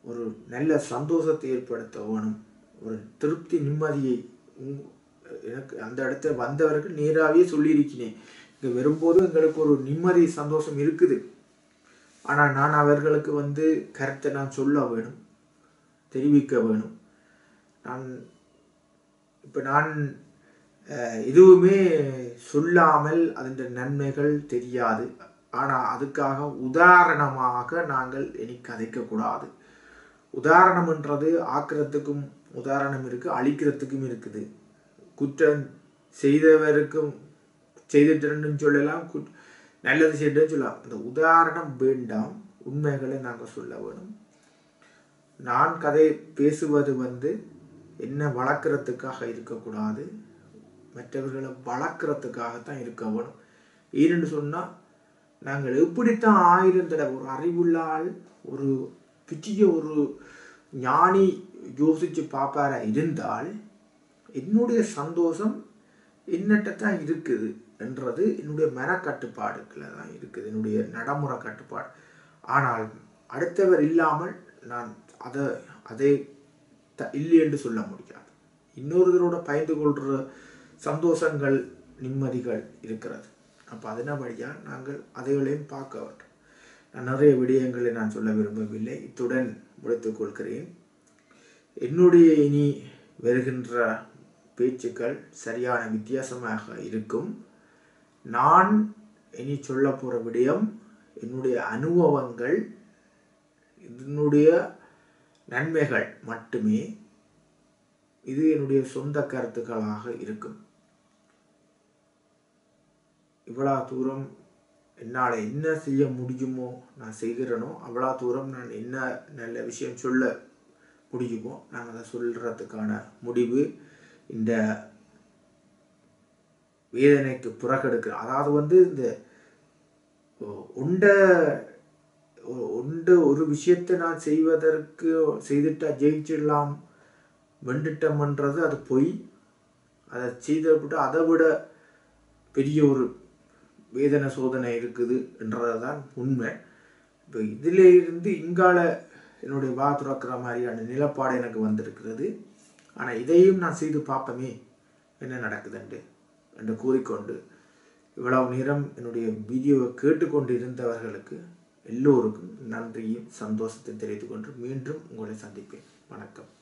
ஒரு நல்ல சந்தோஷத்தை ஏற்படுத்த வேணும் ஒரு திருப்தி நிம்மதியை உங்- எனக்கு அந்த இடத்துல வந்தவர்கள் நேராகவே சொல்லியிருக்கிறேன் இங்கே வரும்போது எங்களுக்கு ஒரு நிம்மதி சந்தோஷம் இருக்குது ஆனால் நான் அவர்களுக்கு வந்து கருத்தை நான் சொல்ல வேணும் தெரிவிக்க வேணும் நான் இப்போ நான் அஹ், எதுவுமே சொல்லாமல் அதன் நன்மைகள் தெரியாது ஆனால் அதுக்காக உதாரணமாக நாங்கள் இனி கதைக்கக்கூடாது உதாரணம்ன்றது ஆக்கிறதுக்கும் உதாரணம் இருக்குது அழிக்கிறதுக்கும் இருக்குது குற்றம் செய்தவருக்கும் செய்துட்டேன்னு சொல்லலாம் குட் நல்லது செய்துன்னு சொல்லலாம் அந்த உதாரணம் வேண்டாம் உண்மைகளை நாங்கள் சொல்ல வேணும் நான் கதை பேசுவது வந்து என்ன வளர்க்குறதுக்காக இருக்கக்கூடாது மற்றவர்களை வளர்க்குறதுக்காகத்தான் இருக்க வேணும் ஏன்னு சொன்னால் நாங்கள் எப்படித்தான் ஆயிரம் தடவை ஒரு அறிவுள்ள ஆள் ஒரு பெரிய ஒரு ஞானி யோசித்து பார்ப்பாரா இருந்தால் என்னுடைய சந்தோஷம் என்னட்ட தான் இருக்குது என்றது என்னுடைய மனக்கட்டுப்பாடுகளில் தான் இருக்குது என்னுடைய நடைமுறை கட்டுப்பாடு ஆனால் அடுத்தவர் இல்லாமல் நான் அதை அதை த இல்லை என்று சொல்ல முடியாது இன்னொருத்தரோட பயந்து கொள்கிற சந்தோஷங்கள் நிம்மதிகள் இருக்கிறது அப்போ அதனபடியாக நாங்கள் அதைகளையும் பார்க்க வேண்டும் நான் நிறைய விடயங்களை நான் சொல்ல விரும்பவில்லை இத்துடன் முடித்துக் கொள்கிறேன் என்னுடைய இனி வருகின்ற பேச்சுக்கள் சரியான வித்தியாசமாக இருக்கும் நான் இனி சொல்ல போகிற விடயம் என்னுடைய அனுபவங்கள் இதனுடைய நன்மைகள் மட்டுமே இது என்னுடைய சொந்த கருத்துக்களாக இருக்கும் இவ்வளோ தூரம் என்னால் என்ன செய்ய முடியுமோ நான் செய்கிறேனோ அவ்வளோ தூரம் நான் என்ன நல்ல விஷயம் சொல்ல முடியுமோ நான் அதை சொல்கிறதுக்கான முடிவு இந்த வேதனைக்கு புறக்கெடுக்கிறேன் அதாவது வந்து இந்த உண்ட உண்டு ஒரு விஷயத்தை நான் செய்வதற்கு செய்துட்டா ஜெயிச்சிடலாம் வெண்டுட்டோம்ன்றது அது பொய் அதை செய்துவிட்டு அதை விட பெரிய ஒரு வேதனை சோதனை இருக்குது என்றது தான் உண்மை இப்போ இதில் இருந்து இங்கால என்னுடைய வா துறக்கிற மாதிரியான நிலப்பாடு எனக்கு வந்திருக்கிறது ஆனால் இதையும் நான் செய்து பார்ப்போமே என்ன நடக்குதுண்டு என்று கூறிக்கொண்டு இவ்வளவு நேரம் என்னுடைய வீடியோவை கேட்டுக்கொண்டு இருந்தவர்களுக்கு எல்லோருக்கும் நன்றியும் சந்தோஷத்தை தெரிவித்துக் கொண்டு மீண்டும் உங்களை சந்திப்பேன் வணக்கம்